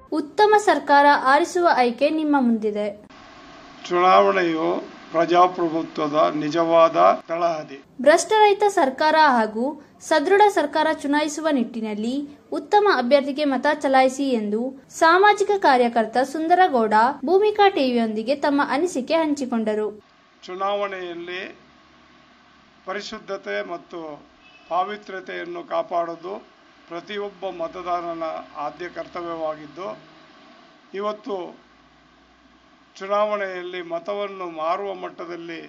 ಉತ್ತಮ ಸರ್ಕಾರ ಆರಿಸುವ ಆಯ್ಕೆ ನಿಮ್ಮ ಮುಂದಿದೆ ಚುನಾವಣೆಯು ಪ್ರಜಾಪ್ರಭುತ್ವದ ನಿಜವಾದ ತಳಹದಿ ಭ್ರಷ್ಟರಹಿತ ಸರ್ಕಾರ ಹಾಗೂ ಸದೃಢ ಸರ್ಕಾರ ಚುನಾಯಿಸುವ ನಿಟ್ಟಿನಲ್ಲಿ ಉತ್ತಮ ಅಭ್ಯರ್ಥಿಗೆ ಮತ ಚಲಾಯಿಸಿ ಎಂದು ಸಾಮಾಜಿಕ ಕಾರ್ಯಕರ್ತ ಸುಂದರಗೌಡ ಭೂಮಿಕಾ ಟಿವಿಯೊಂದಿಗೆ ತಮ್ಮ ಅನಿಸಿಕೆ ಹಂಚಿಕೊಂಡರು ಚುನಾವಣೆಯಲ್ಲಿ ಪರಿಶುದ್ಧತೆ ಮತ್ತು ಪಾವಿತ್ರ್ಯತೆಯನ್ನು ಕಾಪಾಡೋದು ಪ್ರತಿಯೊಬ್ಬ ಮತದಾರನ ಆದ್ಯ ಕರ್ತವ್ಯವಾಗಿದ್ದು ಇವತ್ತು ಚುನಾವಣೆಯಲ್ಲಿ ಮತವನ್ನು ಮಾರುವ ಮಟ್ಟದಲ್ಲಿ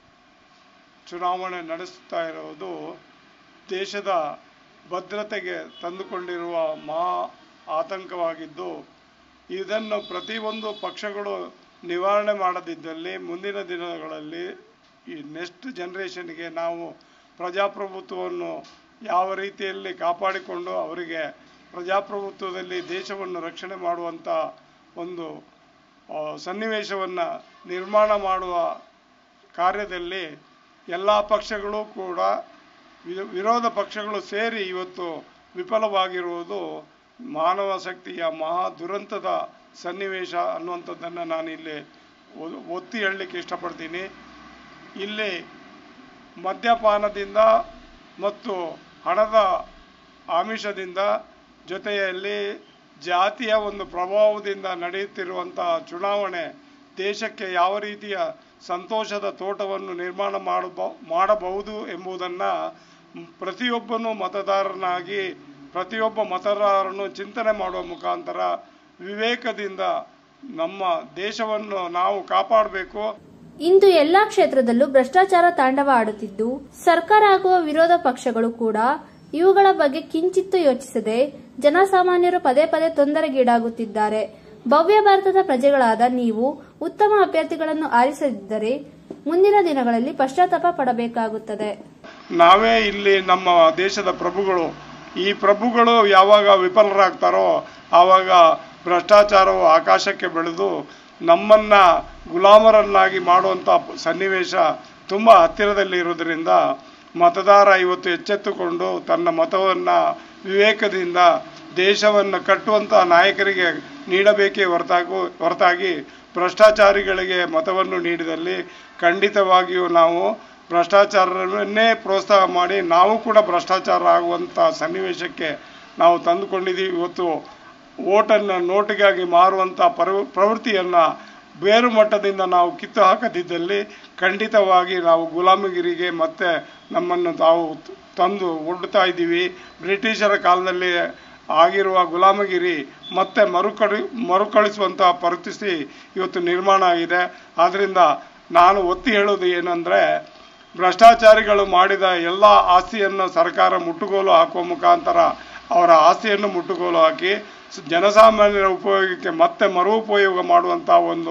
ಚುನಾವಣೆ ನಡೆಸುತ್ತಾ ಇರುವುದು ದೇಶದ ಭದ್ರತೆಗೆ ತಂದುಕೊಂಡಿರುವ ಮಹಾ ಆತಂಕವಾಗಿದ್ದು ಇದನ್ನು ಪ್ರತಿಯೊಂದು ಪಕ್ಷಗಳು ನಿವಾರಣೆ ಮಾಡದಿದ್ದಲ್ಲಿ ಮುಂದಿನ ದಿನಗಳಲ್ಲಿ ಈ ನೆಕ್ಸ್ಟ್ ಜನ್ರೇಷನ್ಗೆ ನಾವು ಪ್ರಜಾಪ್ರಭುತ್ವವನ್ನು ಯಾವ ರೀತಿಯಲ್ಲಿ ಕಾಪಾಡಿಕೊಂಡು ಅವರಿಗೆ ಪ್ರಜಾಪ್ರಭುತ್ವದಲ್ಲಿ ದೇಶವನ್ನು ರಕ್ಷಣೆ ಮಾಡುವಂಥ ಒಂದು ಆ, ಸನ್ನಿವೇಶವನ್ನು ನಿರ್ಮಾಣ ಮಾಡುವ ಕಾರ್ಯದಲ್ಲಿ ಎಲ್ಲ ಪಕ್ಷಗಳು ಕೂಡ ವಿ- ವಿರೋಧ ಪಕ್ಷಗಳು ಸೇರಿ ಇವತ್ತು ವಿಫಲವಾಗಿರುವುದು ಮಾನವ ಶಕ್ತಿಯ ಮಹಾ ದುರಂತದ ಸನ್ನಿವೇಶ ಅನ್ನುವಂಥದ್ದನ್ನು ನಾನು ಇಲ್ಲಿ ಒ- ಒತ್ತಿ ಹೇಳಲಿಕ್ಕೆ ಇಷ್ಟಪಡ್ತೀನಿ ಇಲ್ಲಿ ಮದ್ಯಪಾನದಿಂದ ಮತ್ತು ಹಣದ ಆಮಿಷದಿಂದ ಜೊತೆಯಲ್ಲಿ ಜಾತಿಯ ಒಂದು ಪ್ರಭಾವದಿಂದ ನಡೆಯುತ್ತಿರುವಂತಹ ಚುನಾವಣೆ ದೇಶಕ್ಕೆ ಯಾವ ರೀತಿಯ ಸಂತೋಷದ ತೋಟವನ್ನು ನಿರ್ಮಾಣ ಮಾಡಬ ಮಾಡಬಹುದು ಎಂಬುದನ್ನು ಪ್ರತಿಯೊಬ್ಬನು ಮತದಾರನಾಗಿ ಪ್ರತಿಯೊಬ್ಬ ಮತದಾರನು ಚಿಂತನೆ ಮಾಡುವ ಮುಖಾಂತರ ವಿವೇಕದಿಂದ ನಮ್ಮ ದೇಶವನ್ನು ನಾವು ಕಾಪಾಡಬೇಕು ಇಂದು ಎಲ್ಲಾ ಕ್ಷೇತ್ರದಲ್ಲೂ ಭ್ರಷ್ಟಾಚಾರ ತಾಂಡವ ಆಡುತ್ತಿದ್ದು ಸರ್ಕಾರ ಆಗುವ ವಿರೋಧ ಪಕ್ಷಗಳು ಕೂಡ ಇವುಗಳ ಬಗ್ಗೆ ಕಿಂಚಿತ್ತೂ ಯೋಚಿಸದೆ ಜನಸಾಮಾನ್ಯರು ಪದೇ ಪದೇ ತೊಂದರೆಗೀಡಾಗುತ್ತಿದ್ದಾರೆ ಭವ್ಯ ಭಾರತದ ಪ್ರಜೆಗಳಾದ ನೀವು ಉತ್ತಮ ಅಭ್ಯರ್ಥಿಗಳನ್ನು ಆರಿಸದಿದ್ದರೆ ಮುಂದಿನ ದಿನಗಳಲ್ಲಿ ಪಶ್ಚಾತ್ತಾಪ ಪಡಬೇಕಾಗುತ್ತದೆ ನಾವೇ ಇಲ್ಲಿ ನಮ್ಮ ದೇಶದ ಪ್ರಭುಗಳು ಈ ಪ್ರಭುಗಳು ಯಾವಾಗ ವಿಫಲರಾಗ್ತಾರೋ ಆವಾಗ ಭ್ರಷ್ಟಾಚಾರವು ಆಕಾಶಕ್ಕೆ ಬೆಳೆದು ನಮ್ಮನ್ನ ಗುಲಾಮರನ್ನಾಗಿ ಮಾಡುವಂಥ ಸನ್ನಿವೇಶ ತುಂಬ ಹತ್ತಿರದಲ್ಲಿ ಇರೋದ್ರಿಂದ ಮತದಾರ ಇವತ್ತು ಎಚ್ಚೆತ್ತುಕೊಂಡು ತನ್ನ ಮತವನ್ನು ವಿವೇಕದಿಂದ ದೇಶವನ್ನು ಕಟ್ಟುವಂಥ ನಾಯಕರಿಗೆ ನೀಡಬೇಕೇ ಹೊರತಾಗು ಹೊರತಾಗಿ ಭ್ರಷ್ಟಾಚಾರಿಗಳಿಗೆ ಮತವನ್ನು ನೀಡಿದಲ್ಲಿ ಖಂಡಿತವಾಗಿಯೂ ನಾವು ಭ್ರಷ್ಟಾಚಾರವನ್ನೇ ಪ್ರೋತ್ಸಾಹ ಮಾಡಿ ನಾವು ಕೂಡ ಭ್ರಷ್ಟಾಚಾರ ಆಗುವಂಥ ಸನ್ನಿವೇಶಕ್ಕೆ ನಾವು ತಂದುಕೊಂಡಿದ್ದೀವಿ ಇವತ್ತು ಓಟನ್ನು ನೋಟಿಗಾಗಿ ಮಾರುವಂಥ ಪರ ಪ್ರವೃತ್ತಿಯನ್ನು ಬೇರು ಮಟ್ಟದಿಂದ ನಾವು ಕಿತ್ತು ಹಾಕದಿದ್ದಲ್ಲಿ ಖಂಡಿತವಾಗಿ ನಾವು ಗುಲಾಮಗಿರಿಗೆ ಮತ್ತೆ ನಮ್ಮನ್ನು ತಾವು ತಂದು ಒಡ್ಡುತ್ತಾ ಇದ್ದೀವಿ ಬ್ರಿಟಿಷರ ಕಾಲದಲ್ಲಿ ಆಗಿರುವ ಗುಲಾಮಗಿರಿ ಮತ್ತೆ ಮರುಕಳಿ ಮರುಕಳಿಸುವಂತಹ ಪರಿಸ್ಥಿತಿ ಇವತ್ತು ನಿರ್ಮಾಣ ಆಗಿದೆ ಆದ್ದರಿಂದ ನಾನು ಒತ್ತಿ ಹೇಳೋದು ಏನಂದರೆ ಭ್ರಷ್ಟಾಚಾರಿಗಳು ಮಾಡಿದ ಎಲ್ಲ ಆಸ್ತಿಯನ್ನು ಸರ್ಕಾರ ಮುಟ್ಟುಗೋಲು ಹಾಕುವ ಮುಖಾಂತರ ಅವರ ಆಸ್ತಿಯನ್ನು ಮುಟ್ಟುಗೋಲು ಹಾಕಿ ಸ- ಜನಸಾಮಾನ್ಯರ ಉಪಯೋಗಕ್ಕೆ ಮತ್ತೆ ಮರು ಉಪಯೋಗ ಮಾಡುವಂಥ ಒಂದು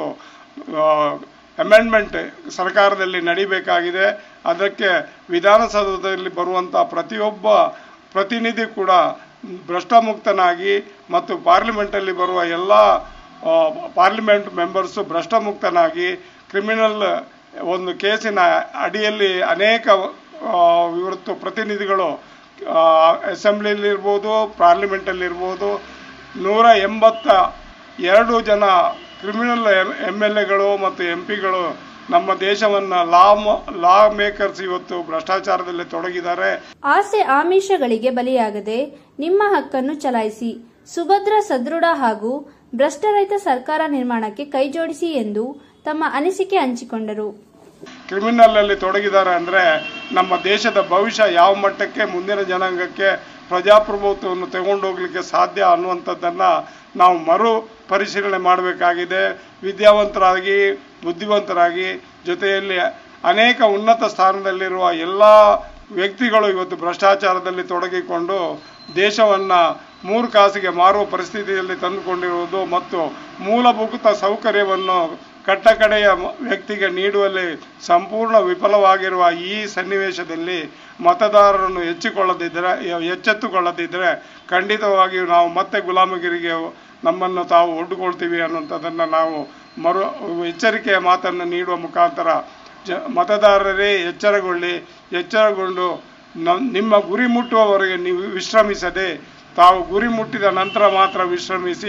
ಅಮೆಂಡ್ಮೆಂಟ್ ಸರ್ಕಾರದಲ್ಲಿ ನಡಿಬೇಕಾಗಿದೆ ಅದಕ್ಕೆ ವಿಧಾನಸೌಧದಲ್ಲಿ ಬರುವಂಥ ಪ್ರತಿಯೊಬ್ಬ ಪ್ರತಿನಿಧಿ ಕೂಡ ಭ್ರಷ್ಟಮುಕ್ತನಾಗಿ ಮತ್ತು ಪಾರ್ಲಿಮೆಂಟಲ್ಲಿ ಬರುವ ಎಲ್ಲ ಆ, ಪಾರ್ಲಿಮೆಂಟ್ ಮೆಂಬರ್ಸು ಭ್ರಷ್ಟಮುಕ್ತನಾಗಿ ಕ್ರಿಮಿನಲ್ ಒಂದು ಕೇಸಿನ ಅಡಿಯಲ್ಲಿ ಅನೇಕ ಆ, ಇವತ್ತು ಪ್ರತಿನಿಧಿಗಳು ಅಸೆಂಬ್ಲಿಯಲ್ಲಿ ಇರ್ಬೋದು ಪಾರ್ಲಿಮೆಂಟಲ್ಲಿ ಇರ್ಬೋದು ನೂರ ಎಂಬತ್ತ ಎರಡು ಜನ ಕ್ರಿಮಿನಲ್ ಎಮ್ ಎಲ್ ಎಗಳು ಮತ್ತು ಎಂ ಪಿಗಳು ನಮ್ಮ ದೇಶವನ್ನು ಲಾ ಲಾ ಮೇಕರ್ಸ್ ಇವತ್ತು ಭ್ರಷ್ಟಾಚಾರದಲ್ಲಿ ತೊಡಗಿದ್ದಾರೆ ಆಸೆ ಆಮಿಷಗಳಿಗೆ ಬಲಿಯಾಗದೆ ನಿಮ್ಮ ಹಕ್ಕನ್ನು ಚಲಾಯಿಸಿ ಸುಭದ್ರ ಸದೃಢ ಹಾಗೂ ಭ್ರಷ್ಟರಹಿತ ಸರ್ಕಾರ ನಿರ್ಮಾಣಕ್ಕೆ ಕೈಜೋಡಿಸಿ ಎಂದು ತಮ್ಮ ಅನಿಸಿಕೆ ಹಂಚಿಕೊಂಡರು ಕ್ರಿಮಿನಲ್ ಅಲ್ಲಿ ತೊಡಗಿದ್ದಾರೆ ಅಂದ್ರೆ ನಮ್ಮ ದೇಶದ ಭವಿಷ್ಯ ಯಾವ ಮಟ್ಟಕ್ಕೆ ಮುಂದಿನ ಜನಾಂಗಕ್ಕೆ ಪ್ರಜಾಪ್ರಭುತ್ವವನ್ನು ತಗೊಂಡೋಗ್ಲಿಕ್ಕೆ ಸಾಧ್ಯ ಅನ್ನುವಂಥದ್ದನ್ನ ನಾವು ಮರು ಪರಿಶೀಲನೆ ಮಾಡಬೇಕಾಗಿದೆ ವಿದ್ಯಾವಂತರಾಗಿ ಬುದ್ಧಿವಂತರಾಗಿ ಜೊತೆಯಲ್ಲಿ ಅನೇಕ ಉನ್ನತ ಸ್ಥಾನದಲ್ಲಿರುವ ಎಲ್ಲ ವ್ಯಕ್ತಿಗಳು ಇವತ್ತು ಭ್ರಷ್ಟಾಚಾರದಲ್ಲಿ ತೊಡಗಿಕೊಂಡು ದೇಶವನ್ನ ಮೂರು ಕಾಸಿಗೆ ಮಾರುವ ಪರಿಸ್ಥಿತಿಯಲ್ಲಿ ತಂದುಕೊಂಡಿರುವುದು ಮತ್ತು ಮೂಲಭೂತ ಸೌಕರ್ಯವನ್ನು ಕಟ್ಟಕಡೆಯ ಮ- ವ್ಯಕ್ತಿಗೆ ನೀಡುವಲ್ಲಿ ಸಂಪೂರ್ಣ ವಿಫಲವಾಗಿರುವ ಈ ಸನ್ನಿವೇಶದಲ್ಲಿ ಮತದಾರರನ್ನು ಹೆಚ್ಚಿಕೊಳ್ಳದಿದ್ದರೆ ಎಚ್ಚೆತ್ತುಕೊಳ್ಳದಿದ್ದರೆ ಖಂಡಿತವಾಗಿಯೂ ನಾವು ಮತ್ತೆ ಗುಲಾಮಗಿರಿಗೆ ನಮ್ಮನ್ನು ತಾವು ಒಡ್ಡುಕೊಳ್ತೀವಿ ಅನ್ನುವಂಥದ್ದನ್ನು ನಾವು ಮರು ಎಚ್ಚರಿಕೆಯ ಮಾತನ್ನು ನೀಡುವ ಮುಖಾಂತರ ಜ ಮತದಾರರೇ ಎಚ್ಚರಗೊಳ್ಳಿ ಎಚ್ಚರಗೊಂಡು ನ- ನಿಮ್ಮ ಗುರಿ ಮುಟ್ಟುವವರೆಗೆ ನೀವು ವಿಶ್ರಮಿಸದೆ ತಾವು ಗುರಿ ಮುಟ್ಟಿದ ನಂತರ ಮಾತ್ರ ವಿಶ್ರಮಿಸಿ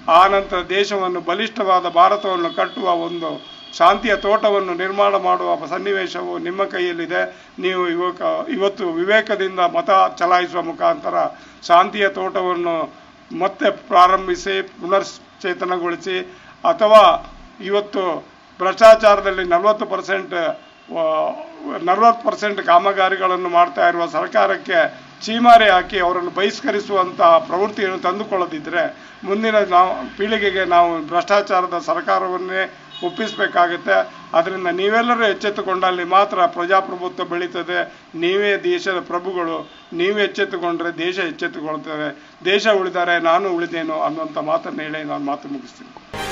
ಆ ನಂತರ ದೇಶವನ್ನು ಬಲಿಷ್ಠವಾದ ಭಾರತವನ್ನು ಕಟ್ಟುವ ಒಂದು ಶಾಂತಿಯ ತೋಟವನ್ನು ನಿರ್ಮಾಣ ಮಾಡುವ ಸನ್ನಿವೇಶವು ನಿಮ್ಮ ಕೈಯಲ್ಲಿದೆ ನೀವು ಯುವಕ ಇವತ್ತು ವಿವೇಕದಿಂದ ಮತ ಚಲಾಯಿಸುವ ಮುಖಾಂತರ ಶಾಂತಿಯ ತೋಟವನ್ನು ಮತ್ತೆ ಪ್ರಾರಂಭಿಸಿ ಪುನಶ್ಚೇತನಗೊಳಿಸಿ ಅಥವಾ ಇವತ್ತು ಭ್ರಷ್ಟಾಚಾರದಲ್ಲಿ ನಲವತ್ತು ಪರ್ಸೆಂಟ್ ನಲವತ್ತು ಪರ್ಸೆಂಟ್ ಕಾಮಗಾರಿಗಳನ್ನು ಮಾಡ್ತಾ ಇರುವ ಸರ್ಕಾರಕ್ಕೆ ಚೀಮಾರಿ ಹಾಕಿ ಅವರನ್ನು ಬಹಿಷ್ಕರಿಸುವಂತಹ ಪ್ರವೃತ್ತಿಯನ್ನು ತಂದುಕೊಳ್ಳದಿದ್ದರೆ ಮುಂದಿನ ನಾವು ಪೀಳಿಗೆಗೆ ನಾವು ಭ್ರಷ್ಟಾಚಾರದ ಸರ್ಕಾರವನ್ನೇ ಒಪ್ಪಿಸಬೇಕಾಗುತ್ತೆ ಅದರಿಂದ ನೀವೆಲ್ಲರೂ ಎಚ್ಚೆತ್ತುಕೊಂಡಲ್ಲಿ ಮಾತ್ರ ಪ್ರಜಾಪ್ರಭುತ್ವ ಬೆಳೀತದೆ ನೀವೇ ದೇಶದ ಪ್ರಭುಗಳು ನೀವೇ ಎಚ್ಚೆತ್ತುಕೊಂಡ್ರೆ ದೇಶ ಎಚ್ಚೆತ್ತುಕೊಳ್ತದೆ ದೇಶ ಉಳಿದರೆ ನಾನು ಉಳಿದೇನು ಅನ್ನುವಂಥ ಮಾತನ್ನು ಹೇಳಿ ನಾನು ಮಾತು ಮುಗಿಸ್ತೀನಿ